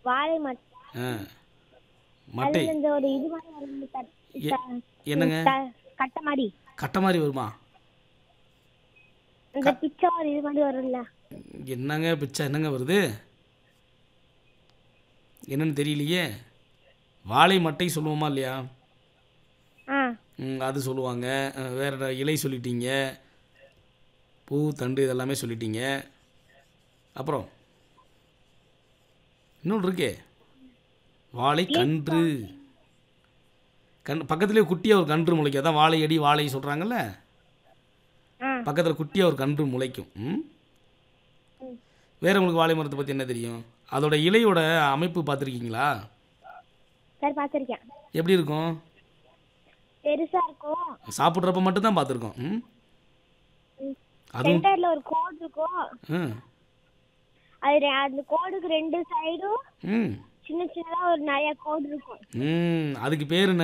வாழை மட்டை ஆ மட்டை அதுல இந்த ஒரு இது மாதிரி வரும் இந்த தட்- எ- த- என்னங்க த- கட்டை மாதிரி கட்டை மாதிரி வருமா இந்த பிச்சை ஒரு இது மாதிரி வரும்ல என்னங்க பிச்சை என்னங்க வருது என்னன்னு தெரியலையே வாழை மட்டை சொல்லுவோமா இல்லையா ஆ ம், அது சொல்லுவாங்க அஹ், வேற என்ன இலை சொல்லிட்டீங்க பூ தண்டு இதெல்லாமே சொல்லிட்டீங்க அப்புறம் இன்னொன்று இருக்கே வாழை கன்று கண் பக்கத்துலேயே குட்டியாக ஒரு கன்று முளைக்கும் அதான் வாழை அடி வாழை சொல்கிறாங்கல்ல ஆ பக்கத்தில் குட்டியாக ஒரு கன்று முளைக்கும் ம் வேற உங்களுக்கு வாழை மரத்தை பற்றி என்ன தெரியும் அதோட இலையோட அமைப்பு பார்த்துருக்கீங்களா சரி பார்த்துருக்கேன் எப்படி இருக்கும் பெருசா இருக்கும் சாப்பிட்றப்ப மட்டும்தான் பார்த்துருக்கோம் ம் அதுவும் சென்டர்ல ஒரு கோடு இருக்கும் ம் அது ரெ- அந்த கோடுக்கு ரெண்டு சைடும் ம் சின்ன சின்னதா ஒரு நிறைய கோடு இருக்கும் ம் அதுக்கு பேர் என்ன